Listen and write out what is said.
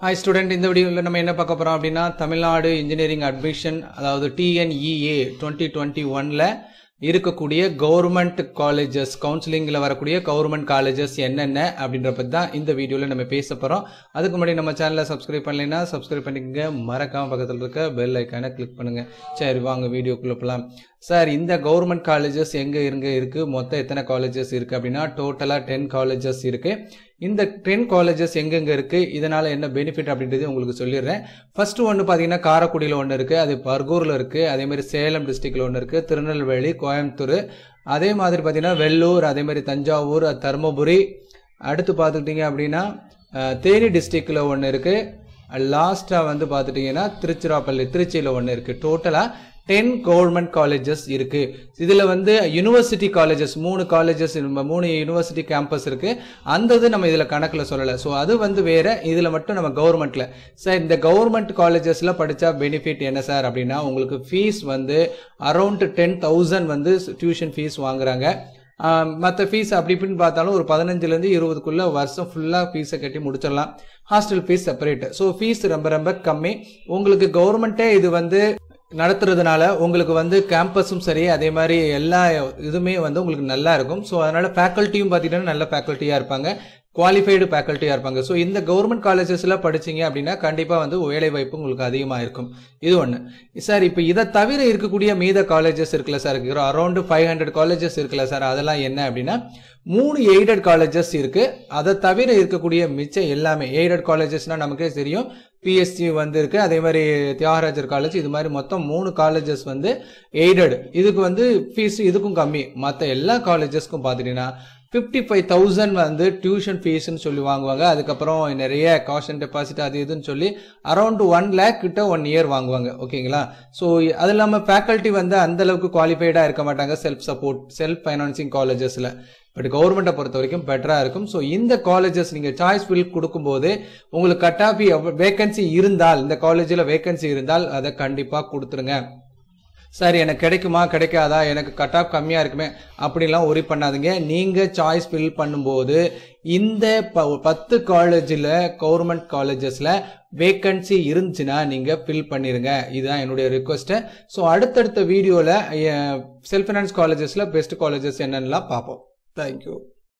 hi student இந்த வீடியோவில் நம்ம என்ன பார்க்க போகிறோம் அப்படின்னா தமிழ்நாடு இன்ஜினியரிங் அட்மிஷன் அதாவது டிஎன்இஏ டுவெண்ட்டி டுவெண்ட்டி ஒனில் இருக்கக்கூடிய கவர்மெண்ட் காலேஜஸ் கவுன்சிலிங்கில் வரக்கூடிய கவர்மெண்ட் காலேஜஸ் என்னென்ன அப்படின்ற பற்றி தான் இந்த வீடியோவில் நம்ம பேச போகிறோம் அதுக்கு முன்னாடி நம்ம சேனலை சப்ஸ்கிரைப் பண்ணலைன்னா சப்ஸ்கிரைப் பண்ணிக்கங்க மறக்காமல் பக்கத்தில் இருக்க பெல் ஐக்கானை கிளிக் பண்ணுங்கள் சரி வாங்க வீடியோக்குள்ளே போகலாம் சார் இந்த கவர்மெண்ட் காலேஜஸ் எங்கே இருங்க இருக்குது மொத்தம் எத்தனை காலேஜஸ் இருக்குது அப்படின்னா டோட்டலாக டென் காலேஜஸ் இருக்குது இந்த டென் காலேஜஸ் எங்கெங்கே இருக்குது இதனால் என்ன பெனிஃபிட் அப்படின்றது உங்களுக்கு சொல்லிடுறேன் ஃபர்ஸ்ட் ஒன்று பார்த்தீங்கன்னா காரைக்குடியில் ஒன்று இருக்குது அது பர்கூரில் இருக்குது அதேமாதிரி சேலம் டிஸ்ட்ரிக்டில் ஒன்று இருக்குது திருநெல்வேலி கோயம்புத்தூர் அதே மாதிரி பார்த்தீங்கன்னா வெள்ளூர் அதே மாதிரி தஞ்சாவூர் தருமபுரி அடுத்து பார்த்துக்கிட்டிங்க அப்படின்னா அஹ், தேனி டிஸ்ட்ரிக்டில் ஒன்று இருக்குது லாஸ்ட்டாக வந்து பார்த்துட்டிங்கன்னா திருச்சிராப்பள்ளி திருச்சியில் ஒன்று இருக்குது டோட்டலாக டென் கவர்மெண்ட் காலேஜஸ் இருக்குது இதில் வந்து யூனிவர்சிட்டி காலேஜஸ் மூணு காலேஜஸ் மூணு யூனிவர்சிட்டி கேம்பஸ் இருக்குது அந்த இது நம்ம இதில் கணக்கில் சொல்லலை ஸோ அது வந்து வேறு இதில் மட்டும் நம்ம கவர்மெண்ட்டில் சார் இந்த கவர்மெண்ட் காலேஜஸில் படித்தா பெனிஃபிட் என்ன சார் அப்படின்னா உங்களுக்கு ஃபீஸ் வந்து அரௌண்ட் டென் தௌசண்ட் வந்து டியூஷன் ஃபீஸ் வாங்குறாங்க மற்ற ஃபீஸ் அப்படி இப்படின்னு பார்த்தாலும் ஒரு பதினஞ்சுலேருந்து இருபதுக்குள்ள வருஷம் ஃபுல்லாக ஃபீஸை கட்டி முடிச்சிடலாம் hostel fees separate so fees ரொம்ப ரொம்ப கம்மி உங்களுக்கு கவர்மெண்ட்டே இது வந்து நடத்துறதுனால உங்களுக்கு வந்து கேம்பஸும் சரி அதே மாதிரி எல்லா இதுவுமே வந்து உங்களுக்கு நல்லா இருக்கும் ஸோ அதனால ஃபேக்கல்ட்டியும் பார்த்தீங்கன்னா நல்ல ஃபேக்கல்ட்டியாக இருப்பாங்க குவாலிஃபைடு ஃபேக்கல்ட்டியாக இருப்பாங்க ஸோ இந்த கவர்மெண்ட் காலேஜஸில் படிச்சீங்க அப்படின்னா கண்டிப்பாக வந்து வேலை வாய்ப்பு உங்களுக்கு அதிகமாக இருக்கும் இது ஒன்று சார் இப்போ இதை தவிர இருக்கக்கூடிய மீத காலேஜஸ் இருக்குல்ல sir around five hundred colleges இருக்குல்ல சார் அதெல்லாம் என்ன அப்படின்னா மூணு எய்டட் காலேஜஸ் இருக்கு அதை தவிர இருக்கக்கூடிய மிச்சம் எல்லாமே எய்டட் காலேஜஸ்னா நமக்கே தெரியும் பிஎஸ்சி வந்து இருக்கு அதே மாதிரி தியாகராஜர் காலேஜ் இது மாதிரி மொத்தம் மூணு காலேஜஸ் வந்து எய்டட் இதுக்கு வந்து ஃபீஸ் இதுக்கும் கம்மி மற்ற எல்லா காலேஜஸ்க்கும் பார்த்துட்டீங்கன்னா ஃபிஃப்டி ஃபைவ் தௌசண்ட் வந்து டியூஷன் ஃபீஸ்னு சொல்லி வாங்குவாங்க அதுக்கப்புறம் நிறைய காஷன் டெபாசிட் அது இதுன்னு சொல்லி அரௌண்ட் ஒன் லேக் கிட்ட ஒன் இயர் வாங்குவாங்க ஓகேங்களா ஸோ அது இல்லாமல் ஃபேக்கல்ட்டி வந்து அந்த அளவுக்கு குவாலிஃபைடாக இருக்க மாட்டாங்க செல்ஃப் சப்போர்ட் செல்ஃப் ஃபைனான்சிங் காலேஜஸில் பட் கவர்மெண்ட்டை பொறுத்த வரைக்கும் பெட்டராக இருக்கும் ஸோ இந்த காலேஜஸ் நீங்கள் சாய்ஸ் ஃபில் கொடுக்கும்போது உங்களுக்கு கட் ஆஃப் வேகன்சி இருந்தால் இந்த காலேஜில் வேகன்சி இருந்தால் அதை கண்டிப்பாக கொடுத்துருங்க சார் எனக்கு கிடைக்குமா கிடைக்காதா எனக்கு கட் ஆஃப் கம்மியாக இருக்குமே அப்படிலாம் ஒரி பண்ணாதீங்க நீங்கள் சாய்ஸ் ஃபில் பண்ணும்போது இந்த ப பத்து காலேஜில் கவர்மெண்ட் காலேஜஸில் வேக்கன்சி இருந்துச்சுன்னா நீங்கள் ஃபில் பண்ணிடுங்க இதுதான் என்னுடைய ரிக்வஸ்ட்டு ஸோ அடுத்தடுத்த வீடியோவில் செல்ஃப் ஃபைனான்ஸ் காலேஜஸில் பெஸ்ட் காலேஜஸ் என்னென்னலாம் பார்ப்போம் தேங்க்யூ